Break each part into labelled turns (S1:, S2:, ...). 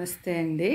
S1: నమస్తే అండి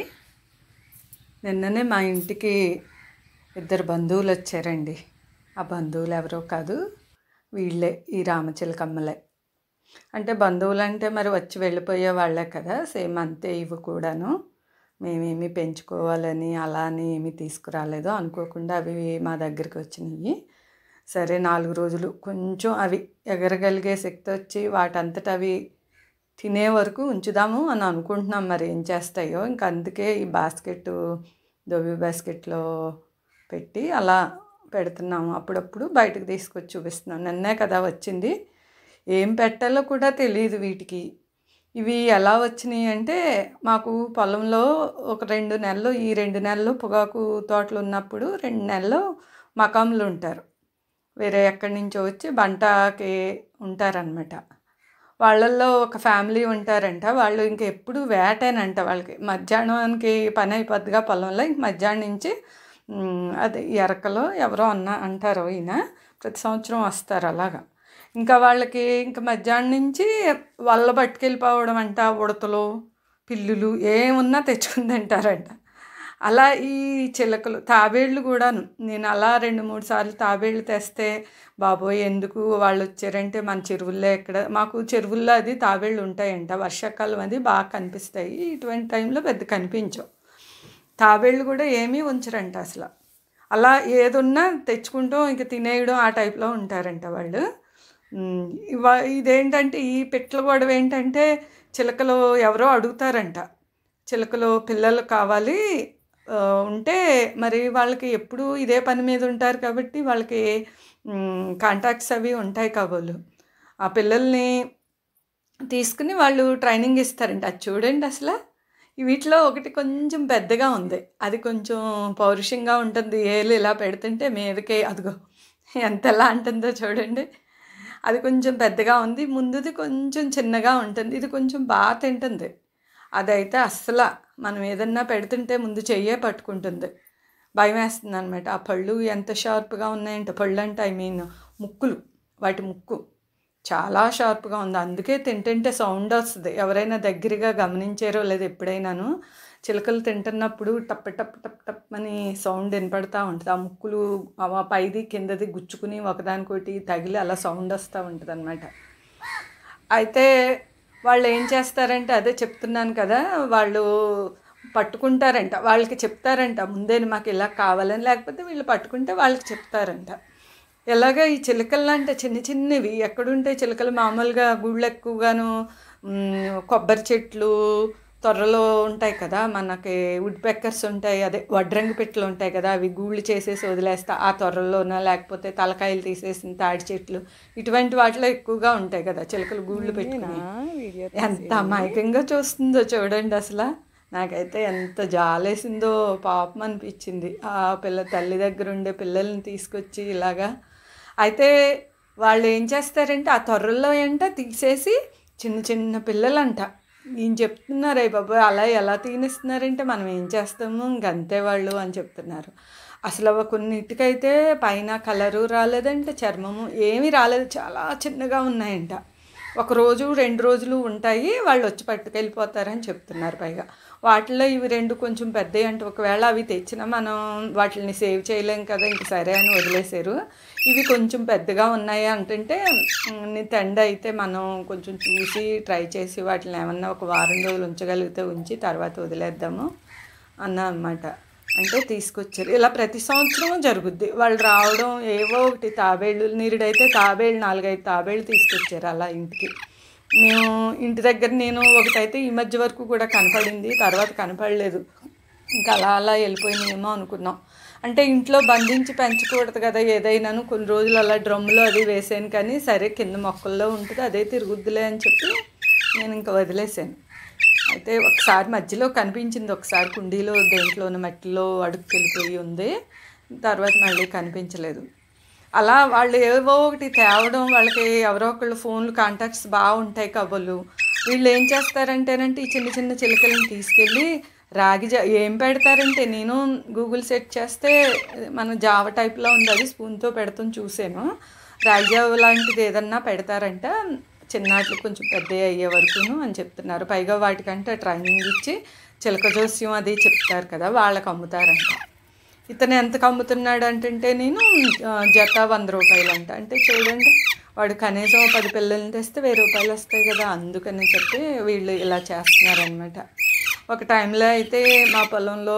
S1: నిన్ననే మా ఇంటికి ఇద్దరు బంధువులు వచ్చారండి ఆ బంధువులు ఎవరో కాదు వీళ్ళే ఈ రామచిలకమ్మలే అంటే బంధువులు అంటే మరి వచ్చి వెళ్ళిపోయే వాళ్ళే కదా సేమ్ అంతే ఇవి కూడాను మేమేమి పెంచుకోవాలని అలా అని ఏమీ తీసుకురాలేదు అనుకోకుండా అవి మా దగ్గరికి వచ్చినాయి సరే నాలుగు రోజులు కొంచెం అవి ఎగరగలిగే శక్తి వచ్చి వాటంతట అవి తినే వరకు ఉంచుదాము అని అనుకుంటున్నాం మరి ఏం చేస్తాయో ఇంక అందుకే ఈ బాస్కెట్ దొబ్బి బాస్కెట్లో పెట్టి అలా పెడుతున్నాము అప్పుడప్పుడు బయటకు తీసుకొచ్చి చూపిస్తున్నాం నిన్నే కదా వచ్చింది ఏం పెట్టాలో కూడా తెలియదు వీటికి ఇవి ఎలా వచ్చినాయి అంటే మాకు పొలంలో ఒక రెండు నెలలు ఈ రెండు నెలలు పొగాకు తోటలు ఉన్నప్పుడు రెండు నెలలు మకాంలు ఉంటారు వేరే ఎక్కడి నుంచో వచ్చి బంటకి ఉంటారనమాట వాళ్ళల్లో ఒక ఫ్యామిలీ ఉంటారంట వాళ్ళు ఇంక ఎప్పుడు వేటేనంట వాళ్ళకి మధ్యాహ్నానికి పని అయిపోద్దిగా పొలంలో ఇంక మధ్యాహ్నం నుంచి మ్, అదే ఎరకలో ఎవరో అన్న అంటారు ఈయన ప్రతి సంవత్సరం వస్తారు అలాగా ఇంకా వాళ్ళకి ఇంకా మధ్యాహ్నం నుంచి వల్ల పట్టుకెళ్ళిపోవడం అంట ఉడతలు పిల్లులు ఏమున్నా తెచ్చుకుని తింటారంట అలా ఈ చిలకలు తాబేళ్ళు కూడాను నేను అలా రెండు మూడు సార్లు తాబేళ్ళు తెస్తే బాబోయ్ ఎందుకు వాళ్ళు వచ్చారంటే మన చెరువుల్లో ఎక్కడ మాకు చెరువుల్లో అది తాబేళ్ళు ఉంటాయంట వర్షాకాలం అది బాగా కనిపిస్తాయి ఇటువంటి టైంలో పెద్ద కనిపించవు తాబేళ్ళు కూడా ఏమీ ఉంచరంట అసలు అలా ఏదున్నా తెచ్చుకుంటూ ఇంక తినేయడం ఆ టైప్లో ఉంటారంట వాళ్ళు ఉమ్, ఇవా ఇదేంటంటే ఈ పిట్ల గొడవ ఏంటంటే చిలకలు ఎవరో అడుగుతారంట చిలకలు పిల్లలు కావాలి ఆ, ఉంటే మరి వాళ్ళకి ఎప్పుడు ఇదే పని మీద ఉంటారు కాబట్టి వాళ్ళకి కాంటాక్ట్స్ అవి ఉంటాయి కాబోలు ఆ పిల్లల్ని తీసుకుని వాళ్ళు ట్రైనింగ్ ఇస్తారంట అది చూడండి అసలు ఈ వీటిలో ఒకటి కొంచెం పెద్దగా ఉంది అది కొంచెం పౌరుషంగా ఉంటుంది ఏలు ఇలా పెడుతుంటే మీదకే అదిగో ఎంత ఎలా అంటుందో చూడండి అది కొంచెం పెద్దగా ఉంది ముందుది కొంచెం చిన్నగా ఉంటుంది ఇది కొంచెం బాగా తింటుంది అదైతే అస్సలు మనం ఏదన్నా పెడుతుంటే ముందు చెయ్యే పట్టుకుంటుంది భయం వేస్తుంది అనమాట ఆ పళ్ళు ఎంత షార్ప్గా ఉన్నాయంటే పళ్ళు అంటే ఐ మీన్ ముక్కులు వాటి ముక్కు చాలా షార్ప్గా ఉంది అందుకే తింటుంటే సౌండ్ వస్తుంది ఎవరైనా దగ్గరగా గమనించారో లేదు ఎప్పుడైనాను చిలకలు తింటున్నప్పుడు టప్ టప్ టప్ టప్ అని సౌండ్ వినపడతా ఉంటుంది ఆ ముక్కులు ఆ పైది కిందది గుచ్చుకుని ఒకదానికొకటి తగిలి అలా సౌండ్ వస్తూ ఉంటుంది అనమాట అయితే వాళ్ళు ఏం చేస్తారంటే అదే చెప్తున్నాను కదా వాళ్ళు పట్టుకుంటారంట వాళ్ళకి చెప్తారంట ముందే మాకు ఇలా కావాలని లేకపోతే వీళ్ళు పట్టుకుంటే వాళ్ళకి చెప్తారంట ఎలాగ ఈ చిలకలు అంటే చిన్న చిన్నవి ఎక్కడుంటాయి చిలకలు మామూలుగా గుళ్ళు ఎక్కువగాను మ్, కొబ్బరి చెట్లు తొర్రలో ఉంటాయి కదా మనకి వుడ్ పెక్కర్స్ ఉంటాయి అదే వడ్రంగి పెట్లు ఉంటాయి కదా అవి గూళ్ళు చేసేసి వదిలేస్తా ఆ తొర్రలోన లేకపోతే తలకాయలు తీసేసిన తాడి చెట్లు ఇటువంటి వాటిలో ఎక్కువగా ఉంటాయి కదా చిలకలు గూళ్ళు పెట్టుకుని ఎంత అమాయకంగా చూస్తుందో చూడండి అసలు నాకైతే ఎంత జాలేసిందో పాపం అనిపించింది ఆ పిల్ల తల్లి దగ్గర ఉండే పిల్లల్ని తీసుకొచ్చి ఇలాగా అయితే వాళ్ళు ఏం చేస్తారంటే ఆ తొర్రల్లో ఏంట తీసేసి చిన్న చిన్న పిల్లలంట ఈయన చెప్తున్నారే బాబు అలా ఎలా తీనిస్తున్నారంటే మనం ఏం చేస్తాము ఇంకంతే వాళ్ళు అని చెప్తున్నారు అసలు అవి కొన్నిటికైతే పైన కలరు రాలేదంటే చర్మము ఏమీ రాలేదు చాలా చిన్నగా ఉన్నాయంట ఒక రోజు రెండు రోజులు ఉంటాయి వాళ్ళు వచ్చి పట్టుకెళ్ళిపోతారని చెప్తున్నారు పైగా వాటిలో ఇవి రెండు కొంచెం పెద్దవి అంటే ఒకవేళ అవి తెచ్చినా మనం వాటిని సేవ్ చేయలేం కదా ఇంక సరే అని వదిలేశారు ఇవి కొంచెం పెద్దగా ఉన్నాయి అంటుంటే "ఉమ్, నీ తెండ అయితే మనం కొంచెం చూసి ట్రై చేసి వాటిని ఏమన్నా ఒక వారం రోజులు ఉంచగలిగితే ఉంచి తర్వాత వదిలేద్దాము అన్నా అనమాట అంటే తీసుకొచ్చారు ఇలా ప్రతి సంవత్సరం జరుగుద్ది వాళ్ళు రావడం ఏవో ఒకటి తాబేళ్ళు నీరుడైతే తాబేళ్ళు నాలుగైదు తాబేళ్ళు తీసుకొచ్చారు అలా ఇంటికి మేము ఇంటి దగ్గర నేను ఒకటైతే ఈ మధ్య వరకు కూడా కనపడింది తర్వాత కనపడలేదు ఇంకా అలా అలా వెళ్ళిపోయినాయేమో అనుకున్నాం అంటే ఇంట్లో బంధించి పెంచకూడదు కదా ఏదైనాను కొన్ని రోజులు అలా డ్రమ్ములో అది వేసాను కానీ సరే కింద మొక్కల్లో ఉంటుంది అదే తిరుగుద్దులే అని చెప్పి నేను ఇంకా వదిలేసాను అయితే ఒకసారి మధ్యలో కనిపించింది ఒకసారి కుండీలో దేంట్లోనూ మట్టిలో అడుగుకెళ్ళిపోయి ఉంది తర్వాత మళ్ళీ కనిపించలేదు అలా వాళ్ళు ఏవో ఒకటి తేవడం వాళ్ళకి ఎవరో ఒకళ్ళు ఫోన్లు కాంటాక్ట్స్ బాగుంటాయి కబుర్లు వీళ్ళు ఏం చేస్తారంటేనంటే ఈ చిన్న చిన్న చిలకలను తీసుకెళ్ళి రాగి జా ఏం పెడతారంటే నేను గూగుల్ సెట్ చేస్తే మన జావ టైప్లో ఉంది అది స్పూన్తో పెడతాం చూసాను రాగి జావ లాంటిది ఏదన్నా పెడతారంట చిన్నాట్లు కొంచెం పెద్ద అయ్యే వరకును అని చెప్తున్నారు పైగా వాటికంటే ట్రైనింగ్ ఇచ్చి చిలక జోస్యం అది చెప్తారు కదా వాళ్ళకి అమ్ముతారంట ఇతను ఎంతకు అమ్ముతున్నాడు అంటే నేను ఆ, జత వంద రూపాయలు అంట అంటే చూడండి వాడు కనీసం పది పిల్లల్ని తెస్తే వెయ్యి రూపాయలు వస్తాయి కదా అందుకని చెప్పి వీళ్ళు ఇలా చేస్తున్నారనమాట ఒక టైంలో అయితే మా పొలంలో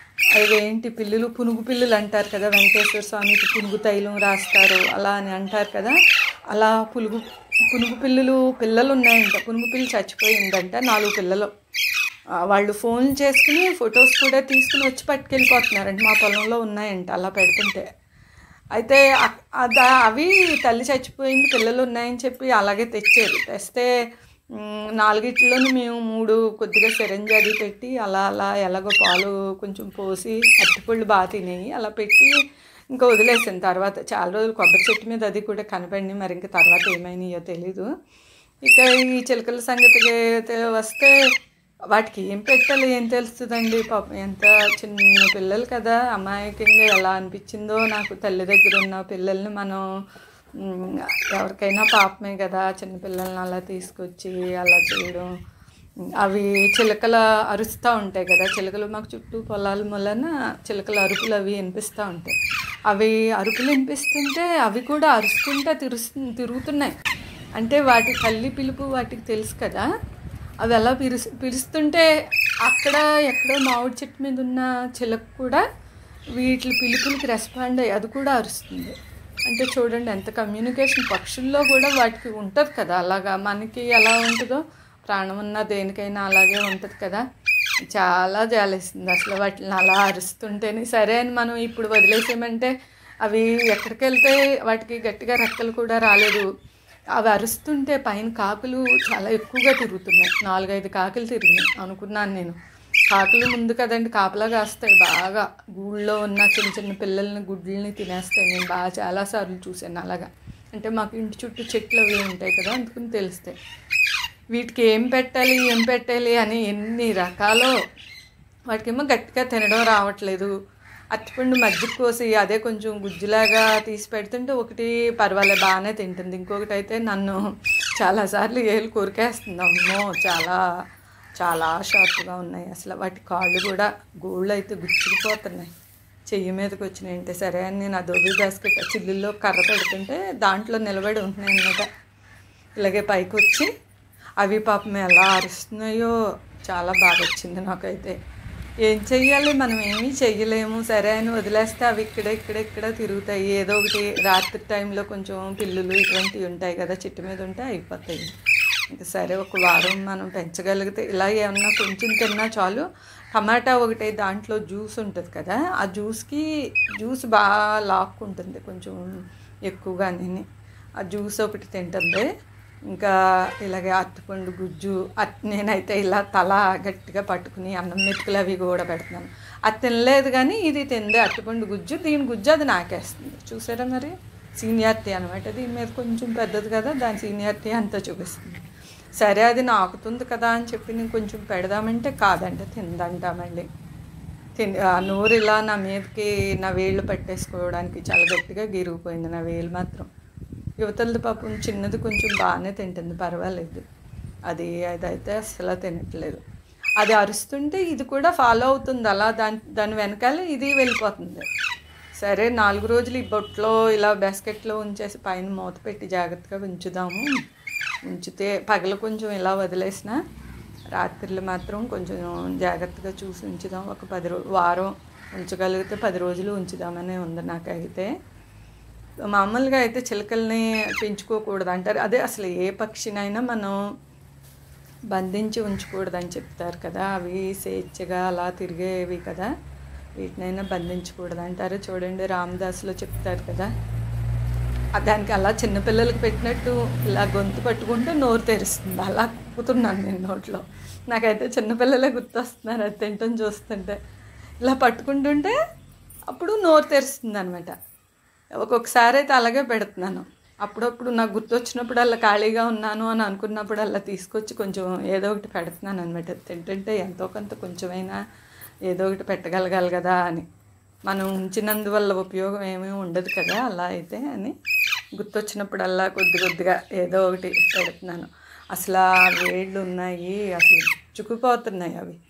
S1: అవేంటి పిల్లులు పునుగు పిల్లులు అంటారు కదా వెంకటేశ్వర స్వామికి పునుగు తైలం రాస్తారు అలా అని అంటారు కదా అలా పులుగు పునుగు పిల్లులు పిల్లలు ఉన్నాయంట పునుగు పిల్లి చచ్చిపోయిందంట నాలుగు పిల్లలు ఆ, వాళ్ళు ఫోన్ చేసుకుని ఫొటోస్ కూడా తీసుకుని వచ్చి పట్టుకెళ్ళిపోతున్నారంట మా పొలంలో ఉన్నాయంట అలా పెడుతుంటే అయితే అ- అద- అవి తల్లి చచ్చిపోయింది పిల్లలు ఉన్నాయని చెప్పి అలాగే తెచ్చారు తెస్తే మ్, నాలుగిట్లోని మేము మూడు కొద్దిగా సిరంజి అది పెట్టి అలా అలా ఎలాగో పాలు కొంచెం పోసి అరటిపళ్ళు బాగా తినేవి అలా పెట్టి ఇంకా వదిలేసాను తర్వాత చాలా రోజులు కొబ్బరి చెట్టు మీద అది కూడా కనపడింది మరి ఇంకా తర్వాత ఏమైనాయో తెలీదు ఇక ఈ చిలకల సంగతికి అయితే వస్తే వాటికి ఏం పెట్టాలి ఏం తెలుస్తుందండి పాపం ఎంత చిన్న పిల్లలు కదా అమాయకంగా ఎలా అనిపించిందో నాకు తల్లి దగ్గర ఉన్న పిల్లల్ని మనం మ్, ఎవరికైనా పాపమే కదా చిన్న పిల్లల్ని అలా తీసుకొచ్చి అలా చేయడం అవి చిలకల అరుస్తూ ఉంటాయి కదా చిలకలు మాకు చుట్టూ పొలాల మూలన చిలకల అరుపులు అవి వినిపిస్తూ ఉంటాయి అవి అరుపులు వినిపిస్తుంటే అవి కూడా అరుస్తుంటే తిరుస్తు తిరుగుతున్నాయి అంటే వాటి తల్లి పిలుపు వాటికి తెలుసు కదా అవి అలా పిరుస్ పిలుస్తుంటే అక్కడ ఎక్కడో మామిడి చెట్టు మీద ఉన్న చిలక కూడా వీటి పిలుపులకి రెస్పాండ్ అయ్యి అది కూడా అరుస్తుంది అంటే చూడండి ఎంత కమ్యూనికేషన్ పక్షుల్లో కూడా వాటికి ఉంటుంది కదా అలాగా మనకి ఎలా ఉంటుందో ప్రాణం ఉన్న దేనికైనా అలాగే ఉంటుంది కదా చాలా జాలేస్తుంది అసలు వాటిని అలా అరుస్తుంటేనే సరే అని మనం ఇప్పుడు వదిలేసామంటే అవి ఎక్కడికి వెళ్తే వాటికి గట్టిగా రెక్కలు కూడా రాలేదు అవి అరుస్తుంటే పైన కాకులు చాలా ఎక్కువగా తిరుగుతున్నాయి నాలుగైదు కాకులు తిరిగినాయి అనుకున్నాను నేను కాకులు ముందు కదండి కాపలా కాస్తాయి బాగా గూళ్ళో ఉన్న చిన్న చిన్న పిల్లల్ని గుడ్లని తినేస్తాయి నేను బాగా చాలాసార్లు చూశాను అలాగా అంటే మాకు ఇంటి చుట్టూ చెట్లు అవి ఉంటాయి కదా అందుకని తెలుస్తాయి వీటికి ఏం పెట్టాలి ఏం పెట్టాలి అని ఎన్ని రకాలో వాటికేమో గట్టిగా తినడం రావట్లేదు అరటిపండు మజ్జిగ కోసి అదే కొంచెం గుజ్జులాగా తీసి పెడుతుంటే ఒకటి పర్వాలేదు బాగానే తింటుంది ఇంకొకటి అయితే నన్ను చాలాసార్లు ఏళ్ళు కొరికేస్తుంది అమ్మో చాలా చాలా షార్ప్గా ఉన్నాయి అసలు వాటి కాళ్ళు కూడా గోళ్ళు అయితే గుచ్చుకుపోతున్నాయి చెయ్యి మీదకి వచ్చినాయి అంటే సరే అని నేను అదోబి బాస్కెట్ చిల్లుల్లో కర్ర పెడుతుంటే దాంట్లో నిలబడి ఉంటున్నాయి అన్నమాట ఇలాగే పైకి వచ్చి అవి పాపం ఎలా అరుస్తున్నాయో చాలా బాగా వచ్చింది నాకైతే ఏం చెయ్యాలి మనం ఏమీ చెయ్యలేము సరే అని వదిలేస్తే అవి ఇక్కడ ఇక్కడ ఇక్కడ తిరుగుతాయి ఏదో ఒకటి రాత్రి టైంలో కొంచెం పిల్లులు ఇటువంటివి ఉంటాయి కదా చెట్టు మీద ఉంటే అయిపోతాయి ఇంకా సరే ఒక వారం మనం పెంచగలిగితే ఇలా ఏమన్నా కొంచెం తిన్నా చాలు టమాటా ఒకటి దాంట్లో జ్యూస్ ఉంటుంది కదా ఆ జ్యూస్కి జ్యూస్ బాగా లాక్కుంటుంది కొంచెం ఎక్కువగానే ఆ జ్యూస్ ఒకటి తింటుంది ఇంకా ఇలాగే అరటిపండు గుజ్జు అట్ నేనైతే ఇలా తల గట్టిగా పట్టుకుని అన్నం మెతుకులు అవి కూడా పెడుతున్నాను అది తినలేదు కానీ ఇది తింది అరటిపండు గుజ్జు దీని గుజ్జు అది నాకేస్తుంది చూసారా మరి సీనియారిటీ అనమాట దీని మీద కొంచెం పెద్దది కదా దాని సీనియారిటీ అంతా చూపిస్తుంది సరే అది నాకుతుంది కదా అని చెప్పి నేను కొంచెం పెడదామంటే కాదంటే తిందంట మళ్ళీ తిన్ ఆ నోరు ఇలా నా మీదకి నా వేళ్ళు పట్టేసుకోవడానికి చాలా గట్టిగా గిరిగిపోయింది నా వేలు మాత్రం యువతలది పాపం చిన్నది కొంచెం బాగానే తింటుంది పర్వాలేదు అది అదైతే అసలు తినట్లేదు అది అరుస్తుంటే ఇది కూడా ఫాలో అవుతుంది అలా దాని దాని వెనకాల ఇది వెళ్ళిపోతుంది సరే నాలుగు రోజులు ఈ బొట్లో ఇలా బాస్కెట్లో ఉంచేసి పైన మూత పెట్టి జాగ్రత్తగా ఉంచుదాము ఉంచితే పగలు కొంచెం ఇలా వదిలేసిన రాత్రిళ్ళు మాత్రం కొంచెం జాగ్రత్తగా చూసి ఉంచుదాం ఒక పది రో వారం ఉంచగలిగితే పది రోజులు ఉంచుదామనే ఉంది నాకైతే మామూలుగా అయితే చిలకల్ని పెంచుకోకూడదు అంటారు అదే అసలు ఏ పక్షినైనా మనం బంధించి ఉంచకూడదని చెప్తారు కదా అవి స్వేచ్ఛగా అలా తిరిగేవి కదా వీటినైనా బంధించకూడదు అంటారు చూడండి రామదాసులో చెప్తారు కదా ఆ దానికి అలా చిన్నపిల్లలకి పెట్టినట్టు ఇలా గొంతు పట్టుకుంటే నోరు తెరుస్తుంది అలా కుక్కుతున్నాను నేను నోట్లో నాకైతే చిన్నపిల్లలే గుర్తొస్తున్నారు అది తింటం చూస్తుంటే ఇలా పట్టుకుంటుంటే అప్పుడు నోరు తెరుస్తుంది అనమాట ఒక్కొక్కసారి అయితే అలాగే పెడుతున్నాను అప్పుడప్పుడు నాకు గుర్తొచ్చినప్పుడు అలా ఖాళీగా ఉన్నాను అని అనుకున్నప్పుడు అలా తీసుకొచ్చి కొంచెం ఏదో ఒకటి పెడుతున్నాను అనమాట తింటుంటే ఎంతో కొంత కొంచెమైనా ఏదో ఒకటి పెట్టగలగాలి కదా అని మనం ఉంచినందువల్ల ఉపయోగం ఏమీ ఉండదు కదా అలా అయితే అని గుర్తొచ్చినప్పుడల్లా కొద్ది కొద్దిగా ఏదో ఒకటి పెడుతున్నాను అసలు ఆ వేళ్ళు ఉన్నాయి అసలు చుక్కుపోతున్నాయి అవి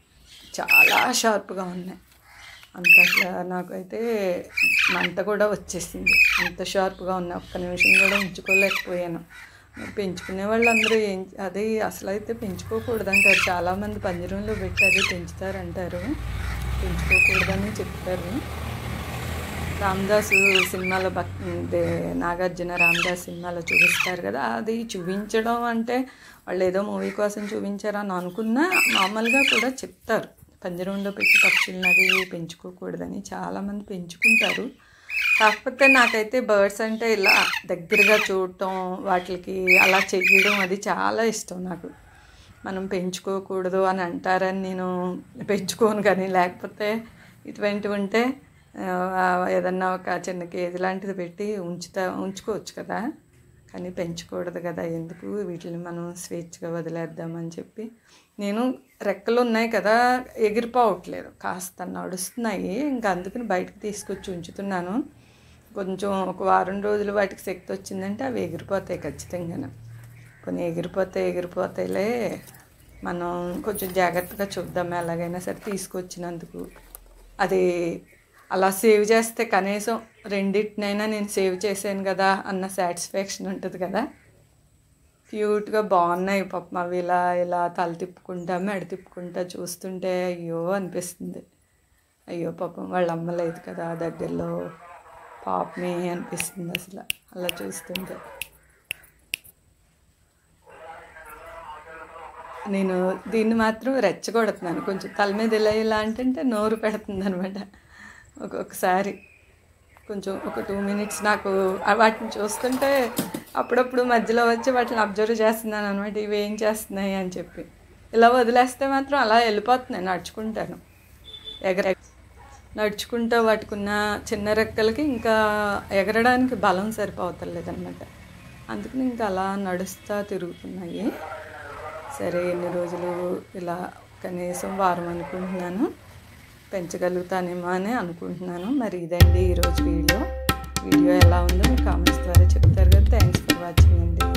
S1: చాలా షార్ప్గా ఉన్నాయి అంత అసలు నాకైతే మంట కూడా వచ్చేసింది అంత షార్ప్గా ఉన్నాయి ఒక్క నిమిషం కూడా ఉంచుకోలేకపోయాను మరి పెంచుకునే వాళ్ళందరూ ఏం అది అసలు అయితే పెంచుకోకూడదు అంటారు చాలామంది పంజరంలో పెట్టి అది పెంచుతారంటారు పెంచుకోకూడదని చెప్తారు రామదాసు సినిమాలో భక్ దే- నాగార్జున రామదాస్ సినిమాలో చూపిస్తారు కదా అది చూపించడం అంటే వాళ్ళు ఏదో మూవీ కోసం చూపించారని అనుకున్నా మామూలుగా కూడా చెప్తారు పంజరంలో పెట్టి పక్షులను అది పెంచుకోకూడదని చాలామంది పెంచుకుంటారు కాకపోతే నాకైతే బర్డ్స్ అంటే ఇలా దగ్గరగా చూడటం వాటికి అలా చెయ్యడం అది చాలా ఇష్టం నాకు మనం పెంచుకోకూడదు అని అంటారని నేను పెంచుకోను కానీ లేకపోతే ఇటువంటివి ఉంటే ఆ, ఏదన్నా ఒక చిన్న కేజీ లాంటిది పెట్టి ఉంచుతా ఉంచుకోవచ్చు కదా కానీ పెంచకూడదు కదా ఎందుకు వీటిని మనం స్వేచ్ఛగా వదిలేద్దామని చెప్పి నేను రెక్కలు ఉన్నాయి కదా ఎగిరిపోవట్లేదు కాస్త నడుస్తున్నాయి ఇంకా అందుకని బయటకు తీసుకొచ్చి ఉంచుతున్నాను కొంచెం ఒక వారం రోజులు వాటికి శక్తి వచ్చిందంటే అవి ఎగిరిపోతాయి ఖచ్చితంగా కొన్ని ఎగిరిపోతే ఎగిరిపోతాయిలే మనం కొంచెం జాగ్రత్తగా చూద్దాం ఎలాగైనా సరే తీసుకొచ్చినందుకు అది అలా సేవ్ చేస్తే కనీసం రెండింటినైనా నేను సేవ్ చేశాను కదా అన్న సాటిస్ఫాక్షన్ ఉంటుంది కదా క్యూట్గా బాగున్నాయి పాపం అవి ఇలా ఇలా తల తిప్పుకుంటా మెడ తిప్పుకుంటా చూస్తుంటే అయ్యో అనిపిస్తుంది అయ్యో పాపం వాళ్ళ అమ్మ లేదు కదా దగ్గరలో పాపమే అనిపిస్తుంది అసలు అలా చూస్తుంటే నేను దీన్ని మాత్రం రెచ్చగొడుతున్నాను కొంచెం తల మీద ఇలా ఇలా అంటే నోరు పెడుతుంది అనమాట ఒక్కొక్కసారి కొంచెం ఒక టూ మినిట్స్ నాకు ఆ వాటిని చూస్తుంటే అప్పుడప్పుడు మధ్యలో వచ్చి వాటిని అబ్జర్వ్ చేస్తున్నాను అనమాట ఇవి ఏం చేస్తున్నాయి అని చెప్పి ఇలా వదిలేస్తే మాత్రం అలా వెళ్ళిపోతున్నాయి నడుచుకుంటాను ఎగర నడుచుకుంటూ వాటికున్న చిన్న రెక్కలకి ఇంకా ఎగరడానికి బలం సరిపోతలేదన్నమాట అందుకని ఇంకా అలా నడుస్తూ తిరుగుతున్నాయి సరే ఎన్ని రోజులు ఇలా కనీసం వారం అనుకుంటున్నాను పెంచగలుగుతానేమో అని అనుకుంటున్నాను మరి ఇదండి ఈరోజు వీడియో వీడియో ఎలా ఉందో మీ కామెంట్స్ ద్వారా చెప్తారు కదా థ్యాంక్స్ ఫర్ వాచింగ్ అండి